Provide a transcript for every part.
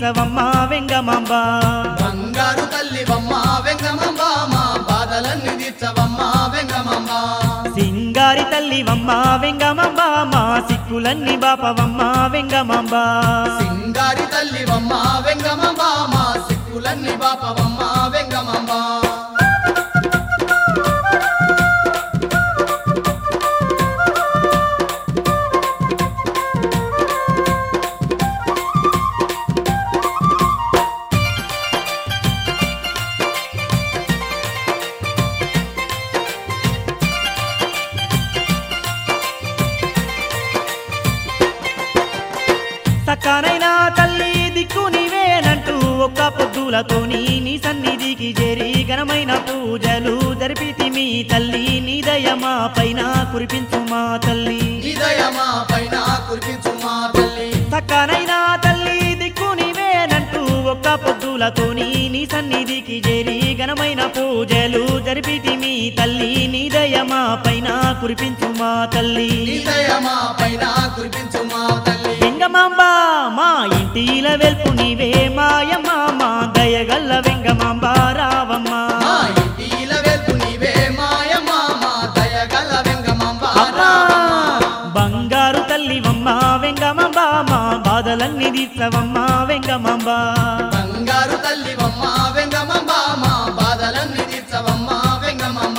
తీర్చవమ్మ వెంగమాంబ బంగారు తల్లివమ్మ వెంగమాంబ మా బాధలన్నీ తీర్చవమ్మ వెంగమాంబ సింగారి తల్లివమ్మ వెంగమాంబ మా సిక్కులన్నీ బాపవమ్మ వెంగమాంబ సింగారి తల్లివమ్మ వెంగమాంబ మా సిక్కులన్నీ బాపవమ్మ వెంగమాంబ సక్కనైనా తల్లి దిక్కు నీవేనంటూ ఒక్క పొద్దులతోని నీ సన్నిధికి చేరి ఘనమైన పూజలు జరిపితి మీ తల్లి నీ దయమా పైన కురిపించు మా తల్లి నిదయమా పైన కురిపించు మా తల్లి సక్కనైనా తల్లి దిక్కు నీవేనంటూ ఒక్క పొద్దులతోని నీ సన్నిధికి చేరి ఘనమైన పూజలు జరిపితి మీ తల్లి నీ దయమా పైన కురిపించు మా తల్లి నిదయమా పైన కురిపించు మా తల్లి వెంగమాంబ మా ఇంటిల వెల్పు నీవే మాయమ్మ మా దయగల్ల వెంగమాంబ రావమ్మ మా ఇంటిల వెల్పు నీవే మాయమ్మ మా దయగల వెంగమాంబ అమ్మా బంగారు తల్లివమ్మ వెంగమాంబ మా బాధలన్నీ తీర్చవమ్మ వెంగమాంబ బంగారు తల్లివమ్మ వెంగమాంబ మా బాధలన్నీ తీర్చవమ్మ వెంగమాంబ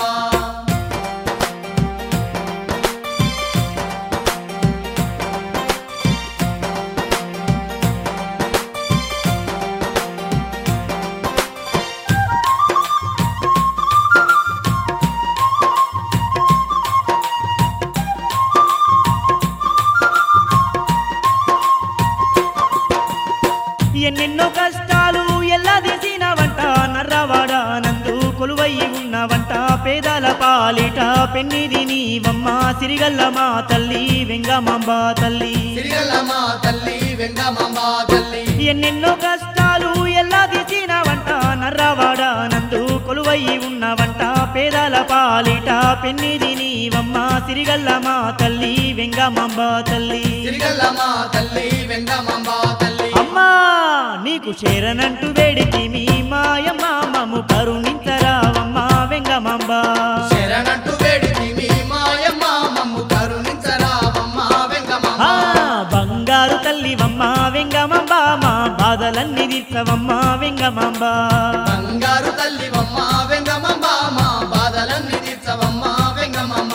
ఎన్నెన్నో కష్టాలు ఎల్లా తీసినవంట నర్రవాడ నందు కొలువయ్యి ఉన్నవంట పేదల పాలిట పెన్నిది నీవమ్మ సిరిగల్ల మా తల్లి వెంగమాంబ తల్లి సిరిగల్ల మా తల్లి వెంగమాంబ తల్లి ఎన్నెన్నో కష్టాలు ఎల్లా తీసినవంట నర్రవాడ నందు కొలువయ్యి ఉన్నవంట పేదల పాలిట పెన్నిది నీవమ్మ సిరిగల్ల మా తల్లి వెంగమాంబ తల్లి సిరిగల్ల మా తల్లి వెంగమాంబ తల్లి అమ్మా నీకు చేరనంటూ వేడికి మీ మాయమ్మ మము కరుణించరావమ్మ వెంగమాంబ శరణంటూ వేడికి మీ మాయమ్మ మమ్ము కరుణించరావమ్మ వెంగమాంబ ఆ బంగారు తల్లివమ్మ వెంగమాంబ మా బాధలన్నీ తీర్చవమ్మ వెంగమాంబ బంగారు తల్లివమ్మ వెంగమాంబ మా బాధలన్నీ తీర్చవమ్మ వెంగమాంబ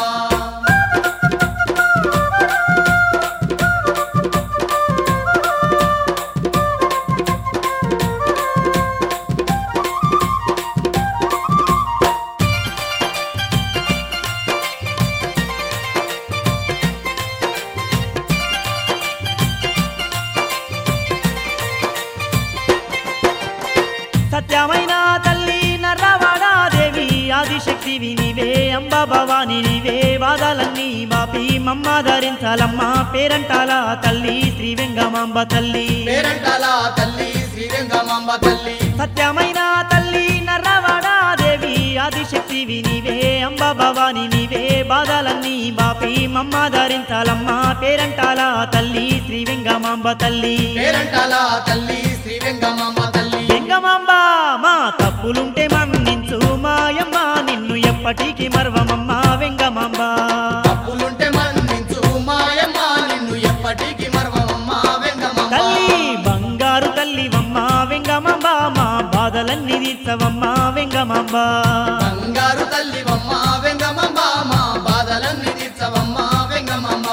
సత్యమైన తల్లి నర్రవాడాదేవి ఆదిశక్తివి నీవే అంబ భవాని నీవే బాధలన్నీ మాపి మమ్మ ధరించాలమ్మ పేరంటాల తల్లి శ్రీ వెంగమాంబ తల్లి పేరంటాల తల్లి శ్రీ వెంగమాంబ తల్లి సత్యమైన తల్లి నర్రవాడాదేవి ఆదిశక్తివి నీవే అంబ భవాని నీవే బాధలన్నీ బాపి మమ్మ ధరించాలమ్మ పేరంటాల తల్లి శ్రీ వెంగమాంబ తల్లి పేరంటాల తల్లి శ్రీ వెంగమాంబ తల్లి వెంగమాంబ మా తప్పులుంటే మన్నించు మాయమ్మ నిన్ను ఎప్పటికీ మర్వమమ్మ వెంగమాంబ తప్పులుంటే మన్నించు మాయమ్మ నిన్ను ఎప్పటికీ మరవమ్మ వెంగమాంబ తల్లి బంగారు తల్లివమ్మ వెంగమాంబ మా బాధలన్నీ తీర్చవమ్మ వెంగమాంబ బంగారు తల్లివమ్మ వెంగమాంబ మా బాధలన్నీ తీర్చవమ్మ వెంగమాంబ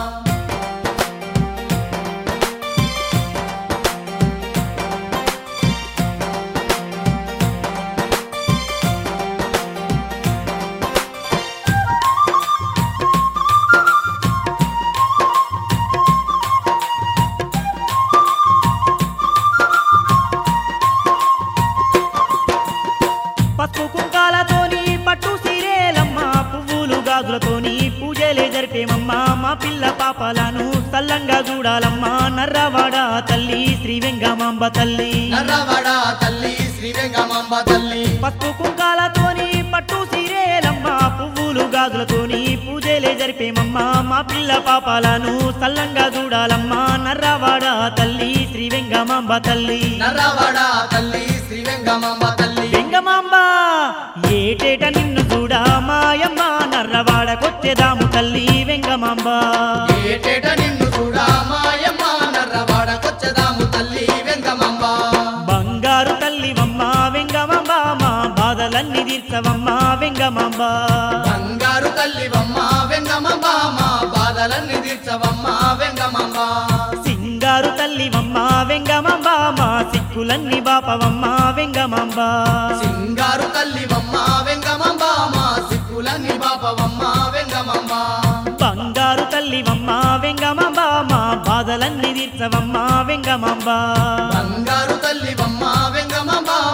పసుపు కుంకాలతోని పట్టు సీరేలమ్మ పువ్వులు గాజులతోని పూజలే జరిపేమమ్మ మా పిల్ల పాపలను సల్లంగా చూడాలమ్మ నర్రవాడ తల్లి శ్రీ వెంగమాంబ తల్లి నర్రవాడ తల్లి శ్రీ వెంగమాంబ తల్లి పసుపు కుంకాలతోని పట్టు సీరేలమ్మ పువ్వులు గాజులతోని పూజలే జరిపే చెప్పేమమ్మా మా పిల్ల పాపాలను సల్లంగా చూడాలమ్మా నర్రవాడ తల్లి శ్రీ వెంగమాంబ తల్లి నర్రవాడ తల్లి శ్రీ వెంగమాంబ తల్లి వెంగమాంబ ఏటేట నిన్ను చూడా మాయమ్మ నర్రవాడకొచ్చేదాము తల్లి వెంగమాంబ ఏటేట నిన్ను చూడా మాయమ్మ నర్రవాడకొచ్చదాము తల్లి వెంగమాంబ బంగారు తల్లివమ్మ వెంగమాంబ మా బాధలన్నీ తీర్చవమ్మ వెంగమాంబ బంగారు తల్లివమ్మ వెంగమాంబ మా బాధలన్నీ తీర్చవమ్మ వెంగమాంబ సింగారు తల్లివమ్మ వెంగమాంబ మా సిక్కులన్నీ బాపవమ్మ వెంగమాంబ సింగారు తల్లివమ్మ వెంగమాంబ మా సిక్కులన్నీ బాపవమ్మ వెంగమాంబ బంగారు తల్లివమ్మ వెంగమాంబ మా బాధలన్నీ తీర్చవమ్మ వెంగమాంబ బంగారు తల్లివమ్మ వెంగమాంబ